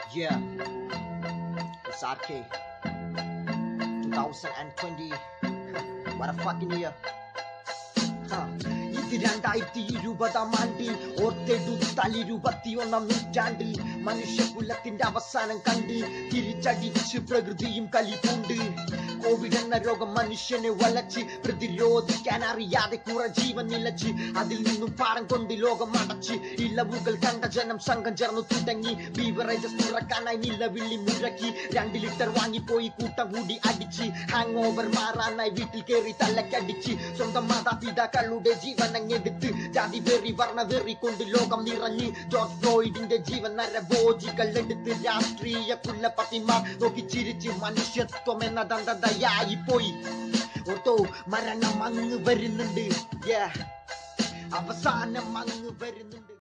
Yeah, it's RK. 2020. What a fucking year. Huh. ഇത് രണ്ടായിരത്തി ഇരുപതാം ആണ്ടിൽ ഓർത്തെടുത്താൽ ഇരുപത്തിയൊന്നാം നൂറ്റാണ്ടിൽ മനുഷ്യകുലത്തിന്റെ അവസാനം കണ്ട് തിരിച്ചടിച്ച് പ്രകൃതിയും കലിപ്പുണ്ട് കോവിഡ് എന്ന രോഗം മനുഷ്യനെ വലച്ച് പ്രതിരോധിക്കാൻ അറിയാതെ കുറെ ജീവൻ നിലച്ച് അതിൽ നിന്നും പാഠം കൊണ്ട് ലോകം അടച്ച് ഇളവുകൾ കണ്ട ജനം സംഘം ചേർന്നു തുടങ്ങി ബീവറേജസ് തുറക്കാനായി നിലവിളി മുഴക്കി രണ്ട് ലിറ്റർ വാങ്ങിപ്പോയി കൂട്ടം കൂടി അടിച്ച് ഹാങ് ഓവർ മാറാനായി വീട്ടിൽ കയറി തലക്കടിച്ച് സ്വന്തം മാതാപിതാക്കളുടെ ജീവൻ അങ്ങെടുത്ത് ജാതി വെറി വർണ്ണ വെറി കൊണ്ട് ലോകം നിറഞ്ഞ് ജോർജ് ഫ്ലോയിഡിന്റെ ജീവൻ നരഭോജികൾ എടുത്ത് രാഷ്ട്രീയ കുല്ലപ്പത്തിമാർ നോക്കി ചിരിച്ച് മനുഷ്യത്വം എന്ന ദന്തതയായി പോയി ഓർത്തോ മരണം അങ്ങ് വരുന്നുണ്ട് Yeah. അവസാനം അങ്ങ് വരുന്നുണ്ട്